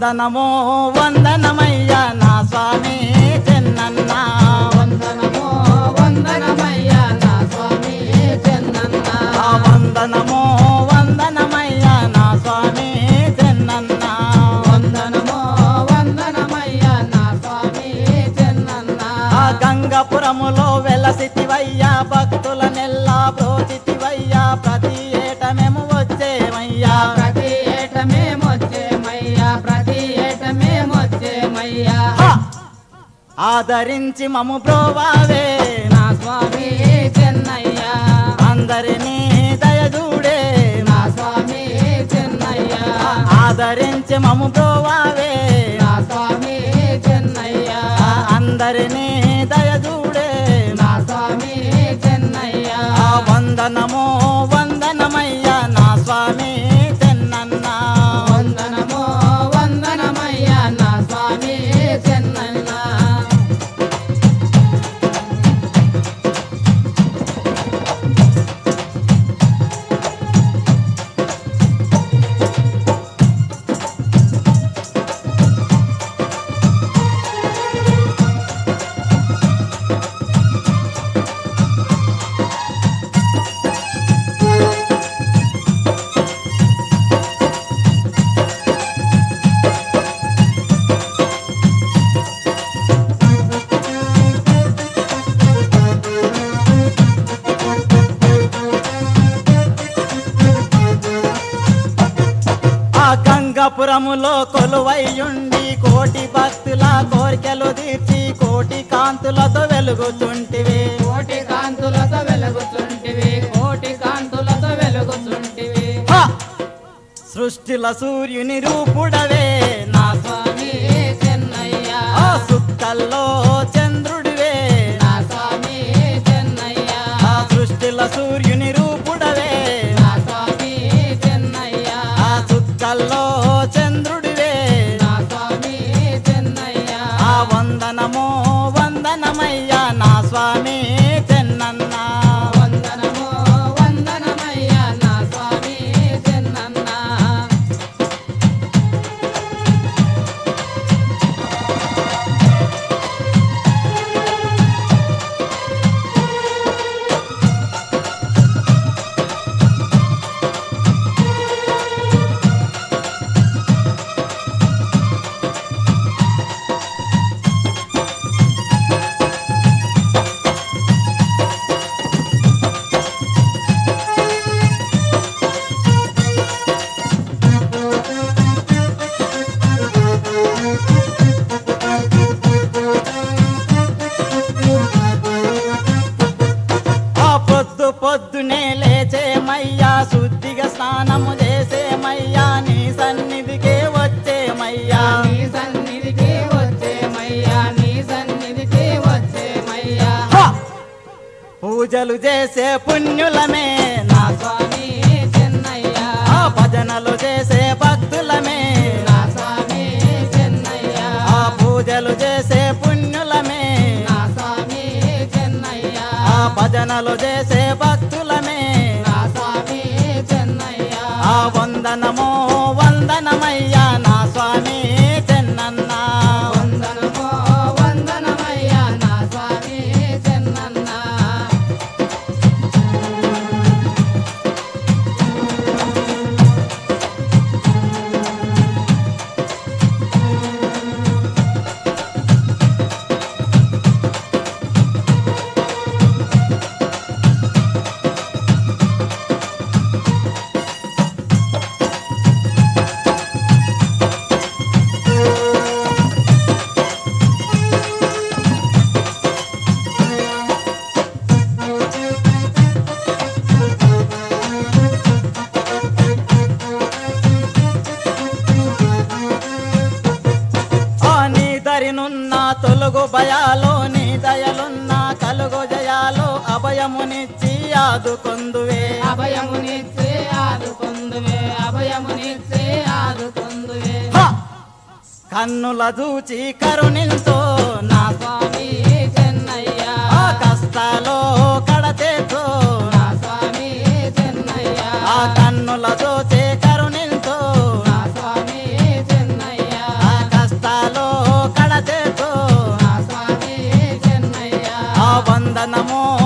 వందనమో వందనమయ్యా నా స్వామి చెన్నన్న వందనమో వందనమయ్యా నా స్వామి చెన్నన్న ఆ వందనమో వందనమయ్యా నా స్వామి చెన్నన్న వందనమో వందనమయ్యా నా స్వామి చెన్నన్న ఆ గంగపురములో వెలసితివయ్యా భక్తుల నెల్లా బ్రోచితివయ్యా ప్రతి ఏట మేము వచ్చేమయ్యా ప్రతి ఏట మేమొచ్చేమయ్యా ప్రతి ఏట మేమొచ్చేమయ్యా హ! ఆదరించి మము బ్రోవావే నా స్వామి చెన్నయ్యా అందరినీ దయచూడే నా స్వామి చెన్నయ్యా ఆదరించి మము బ్రోవావే నా స్వామి చెన్నయ్యా అందరినీ దయచూడే నా స్వామి చెన్నయ్యా ఆ వందనమో వందనమయ్యా నా స్వామి చెన్నన్న వందనమో వందనమయ్యా నా స్వామి చెన్నన్న ఆ గంగపురములో కొలువయ్యుండి కోటి భక్తుల కోరికలు తీర్చి కోటి కాంతులతో వెలుగుతుంటివి కోటి కాంతులతో వెలుగుతుంటివి కోటి కాంతులతో వెలుగుతుంటివి హ! సృష్టిల సూర్యుని రూపుడవే నా స్వామి చెన్నయ్యా ఆ సుక్కల్లో చంద్రుడివే నా స్వామి చెన్నయ్యా ఆ సృష్టిల సూర్యుని రూపుడవే నా స్వామి చెన్నయ్యా ఆ సుక్కల్లో చంద్రుడివే నా స్వామి చెన్నయ్యా ఆ వందనమో వందనమయ్యా నా స్వామి చెన్నన్న వందనమో వందనమయ్యా నా స్వామి చెన్నన్న ఆ పొద్దు పొద్దునే లేచేమయ్యా శుద్ధిగా స్నానము చేసేమయ్యా నీ సన్నిధికే వచ్చేమయ్యా నీ సన్నిధికి వచ్చేమయ్యా నీ సన్నిధికి వచ్చేమయ్యా హ! పూజలు చేసే పుణ్యులమే నా నా స్వామి చెన్నయ్యా ఆ భజనలు చేసే భక్తులమే నా స్వామి చెన్నయ్యా ఆ పూజలు చేసే పుణ్యులమే నా స్వామి చెన్నయ్యా ఆ భజనలు చేసే భక్తులమే నా స్వామి చెన్నయ్యా ఆ వందనమో వందనమయ్యా నా స్వామి చెన్నన్న వందనమో వందనమయ్యా నా స్వామి చెన్నన్న ఆ నీ దరినున్న తొలుగు భయాలో నీ దయలున్న కలుగు జయాలో అభయమునిచ్చి ఆదుకొందువే అభయమునిచ్చే ఆదుకొందువే అభయమునిచ్చే ఆదుకొందువే హ! కన్నుల దూచి కరుణింతో నా స్వామి చెన్నయ్యా ఆ కష్టాలో కడతేతో నా స్వామి చెన్నయ్యా ఆ కన్నుల దోచే కరుణింతో నా స్వామి చెన్నయ్యా ఆ వందనమో